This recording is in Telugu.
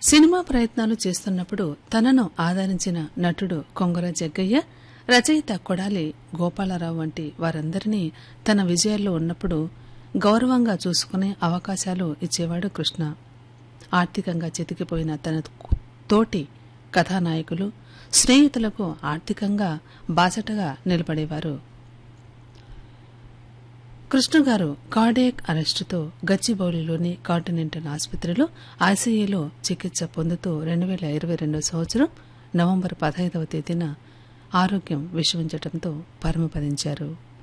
సినిమా ప్రయత్నాలు చేస్తున్నప్పుడు తనను ఆదరించిన నటుడు కొంగర జగ్గయ్య రచయిత కొడాలి గోపాలరావు వంటి వారందరినీ తన విజయాల్లో ఉన్నప్పుడు గౌరవంగా చూసుకునే అవకాశాలు ఇచ్చేవాడు కృష్ణ ఆర్థికంగా చితికిపోయిన తన తోటి కథానాయకులు స్నేహితులకు ఆర్థికంగా బాసటగా నిలబడేవారు కృష్ణ గారు కార్డియాక్ అరెస్టుతో గచ్చిబౌలిలోని కాంటినెంటల్ ఆసుపత్రిలో ఐసీయూలో చికిత్స పొందుతూ రెండు వేల ఇరవై రెండో సంవత్సరం నవంబర్ పదహైదవ తేదీన ఆరోగ్యం విషమించడంతో పరమపదించారు